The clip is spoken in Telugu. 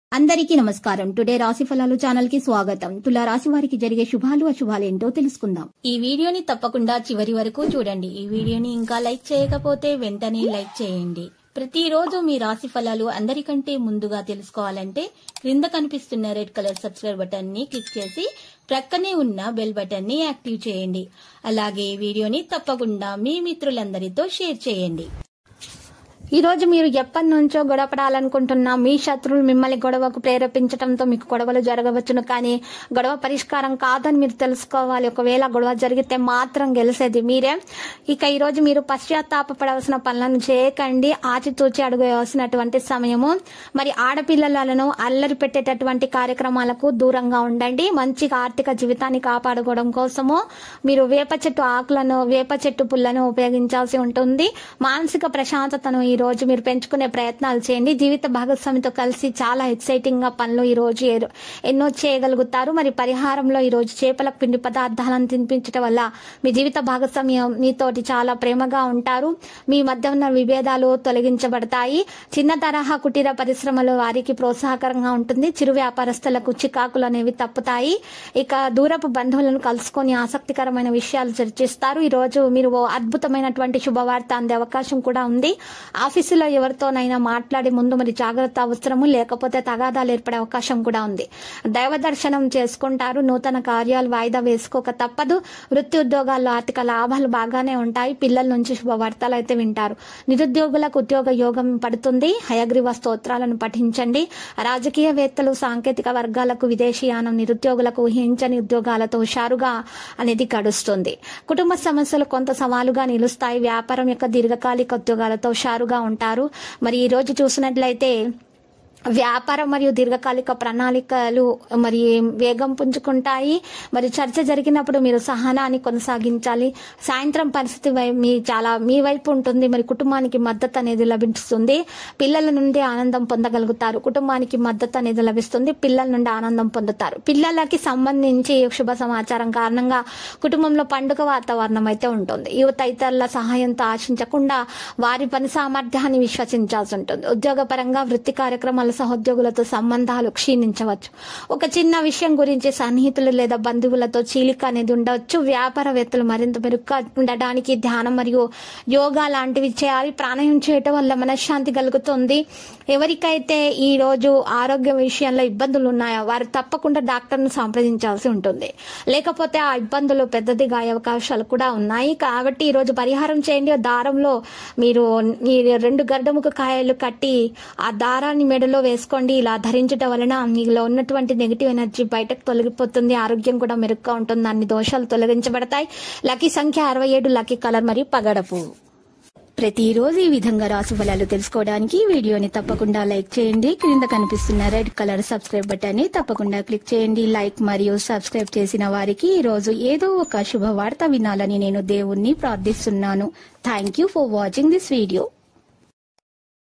అందరికీ నమస్కారం టుడే రాశి ఫలాలు ఛానల్ కి స్వాగతం తులా రాశి వారికి జరిగే శుభాలు అశుభాలు ఏంటో తెలుసుకుందాం ఈ వీడియోని తప్పకుండా చివరి వరకు చూడండి ఈ వీడియోని ఇంకా లైక్ చేయకపోతే వెంటనే లైక్ చేయండి ప్రతిరోజు మీ రాశి ఫలాలు అందరికంటే ముందుగా తెలుసుకోవాలంటే క్రింద కనిపిస్తున్న రెడ్ కలర్ సబ్స్క్రైబ్ బటన్ ని క్లిక్ చేసి ప్రక్కనే ఉన్న బెల్ బటన్ ని యాక్టివ్ చేయండి అలాగే ఈ వీడియోని తప్పకుండా మీ మిత్రులందరితో షేర్ చేయండి ఈ రోజు మీరు ఎప్పటి నుంచో గొడవపడాలనుకుంటున్నా మీ శత్రువులు మిమ్మల్ని గొడవకు ప్రేరేపించడంతో మీకు గొడవలు జరగవచ్చును కానీ గొడవ పరిష్కారం కాదని మీరు తెలుసుకోవాలి ఒకవేళ గొడవ జరిగితే మాత్రం గెలిసేది మీరే ఇక ఈ రోజు మీరు పశ్చాత్తాపపడవలసిన పనులను చేయకండి ఆచితూచి అడుగు వేయాల్సినటువంటి సమయము మరి ఆడపిల్లలను అల్లరి పెట్టేటటువంటి కార్యక్రమాలకు దూరంగా ఉండండి మంచిగా ఆర్థిక జీవితాన్ని కాపాడుకోవడం కోసము మీరు వేప చెట్టు ఆకులను వేప చెట్టు పుల్లను ఉపయోగించాల్సి ఉంటుంది మానసిక ప్రశాంతతను ఈ రోజు మీరు పెంచుకునే ప్రయత్నాలు చేయండి జీవిత భాగస్వామితో కలిసి చాలా ఎక్సైటింగ్ గా పనులు ఈ రోజు ఏ- ఎన్నో చేయగలుగుతారు మరి పరిహారంలో ఈ రోజు చేపలకు పిండి పదార్థాలను తినిపించడం వల్ల మీ జీవిత భాగస్వామ్యం మీతోటి చాలా ప్రేమగా ఉంటారు మీ మధ్య ఉన్న విభేదాలు తొలగించబడతాయి చిన్న తరహా కుటీర పరిశ్రమలు వారికి ప్రోత్సాహకరంగా ఉంటుంది చిరు వ్యాపారస్తులకు చికాకులు అనేవి తప్పుతాయి ఇక దూరపు బంధువులను కలుసుకొని ఆసక్తికరమైన విషయాలు చర్చిస్తారు ఈ రోజు మీరు ఓ అద్భుతమైనటువంటి శుభవార్త అందే అవకాశం కూడా ఉంది ఆఫీసులో ఎవరితోనైనా మాట్లాడే ముందు మరి జాగ్రత్త అవసరము లేకపోతే తగాదాలు ఏర్పడే అవకాశం కూడా ఉంది దైవ దర్శనం చేసుకుంటారు నూతన కార్యాలు వాయిదా వేసుకోక తప్పదు వృత్తి ఉద్యోగాల్లో ఆర్థిక లాభాలు బాగానే ఉంటాయి పిల్లల నుంచి శుభవార్తలు అయితే వింటారు నిరుద్యోగులకు ఉద్యోగ యోగం పడుతుంది హయగ్రీవ స్తోత్రాలను పఠించండి రాజకీయవేత్తలు సాంకేతిక వర్గాలకు విదేశీయానం నిరుద్యోగులకు ఊహించని ఉద్యోగాలతో హుషారుగా అనేది గడుస్తుంది కుటుంబ సమస్యలు కొంత సవాలుగా నిలుస్తాయి వ్యాపారం యొక్క దీర్ఘకాలిక ఉద్యోగాలతో హుషారుగా ఉంటారు మరి ఈ రోజు చూసినట్లయితే వ్యాపారం మరియు దీర్ఘకాలిక ప్రణాళికలు మరి వేగం పుంజుకుంటాయి మరి చర్చ జరిగినప్పుడు మీరు సహనాన్ని కొనసాగించాలి సాయంత్రం పరిస్థితి వై- మీ చాలా మీ వైపు ఉంటుంది మరి కుటుంబానికి మద్దతు అనేది లభిస్తుంది పిల్లల నుండి ఆనందం పొందగలుగుతారు కుటుంబానికి మద్దతు అనేది లభిస్తుంది పిల్లల నుండి ఆనందం పొందుతారు పిల్లలకి సంబంధించి శుభ సమాచారం కారణంగా కుటుంబంలో పండుగ వాతావరణం అయితే ఉంటుంది యువత ఇతరుల సహాయంతో ఆశించకుండా వారి పని సామర్థ్యాన్ని విశ్వసించాల్సి ఉంటుంది ఉద్యోగపరంగా వృత్తి కార్యక్రమాల సహోద్యోగులతో సంబంధాలు క్షీణించవచ్చు ఒక చిన్న విషయం గురించి సన్నిహితులు లేదా బంధువులతో చీలిక అనేది ఉండవచ్చు వ్యాపారవేత్తలు మరింత మెరుగ్గా ఉండడానికి ధ్యానం మరియు యోగా లాంటివి చేయాలి ప్రాణాయామం చేయటం వల్ల మనశ్శాంతి కలుగుతుంది ఎవరికైతే ఈ రోజు ఆరోగ్య విషయంలో ఇబ్బందులు ఉన్నాయో వారు తప్పకుండా డాక్టర్ను సంప్రదించాల్సి ఉంటుంది లేకపోతే ఆ ఇబ్బందులు పెద్దదిగా అయ్యే అవకాశాలు కూడా ఉన్నాయి కాబట్టి ఈ రోజు పరిహారం చేయండి ఆ దారంలో మీరు ఈ రెండు గడ్డముఖ కాయలు కట్టి ఆ దారాన్ని మెడలో వేసుకోండి ఇలా ధరించడం వలన మీలో ఉన్నటువంటి నెగిటివ్ ఎనర్జీ బయటకు తొలగిపోతుంది ఆరోగ్యం కూడా మెరుగ్గా ఉంటుంది అన్ని దోషాలు తొలగించబడతాయి లక్కీ సంఖ్య అరవై ఏడు లక్కీ కలర్ మరియు పగడపు ప్రతిరోజు ఈ విధంగా రాశి ఫలాలు తెలుసుకోవడానికి ఈ వీడియోని తప్పకుండా లైక్ చేయండి క్రింద కనిపిస్తున్న రెడ్ కలర్ సబ్స్క్రైబ్ బటన్ ని తప్పకుండా క్లిక్ చేయండి లైక్ మరియు సబ్స్క్రైబ్ చేసిన వారికి ఈ రోజు ఏదో ఒక శుభవార్త వినాలని నేను దేవుణ్ణి ప్రార్థిస్తున్నాను thank you for watching this video